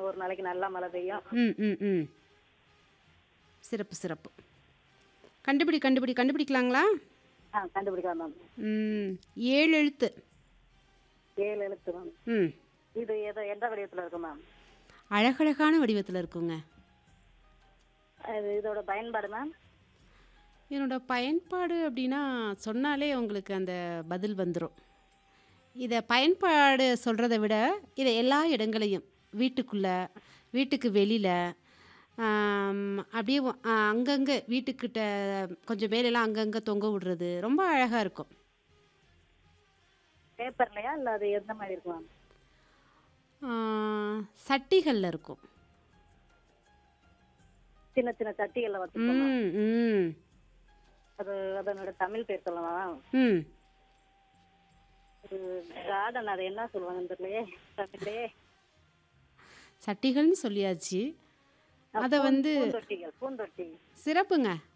ஒரு நாளைக்கு நல்லா மழை பெய்யும் ம் ம் ம் சிறப்பு சிறப்பு கண்டுபிடி கண்டுபிடி கண்டுபிடிக்கலாங்களா ஆ கண்டுபிடிக்கலாம் மேம் ம் ஏழு எழுத்து ஏழு எழுத்து மேம் ம் இது ஏதோ எந்த வடிவத்தில் இருக்கு மேம் அழகழகான வடிவத்தில் இருக்குங்க அது இதோட பயன்பாடு மேம் என்னோட பயன்பாடு அப்படின்னா சொன்னாலே உங்களுக்கு அந்த பதில் வந்துடும் இதை பயன்பாடு சொல்கிறத விட இதை எல்லா இடங்களையும் வீட்டுக்குள்ளே வீட்டுக்கு வெளியில் அப்படியே ஒ- ஆ, அங்கங்கே வீட்டுக்கிட்ட கொஞ்சம் மேலெல்லாம் அங்கங்கே தொங்க விடுறது ரொம்ப அழகாக இருக்கும் பேப்பர்லையா இல்லை அது எந்த மாதிரி இருக்கு மேம் சட்டிகளில் இருக்கும் சின்ன சின்ன சட்டிகளில் வச்சுருக்கோம் ம் ம் அது அதனோட தமிழ் பேர் சொல்லலாம் ம் அது கார்டன் அது என்ன சொல்லுவாங்கன்னு தெரியலையே தமிழ்லே சட்டிகள்னு சொல்லியாச்சு அதை வந்து பூந்தொட்டிகள் பூந்தொட்டி சிறப்புங்க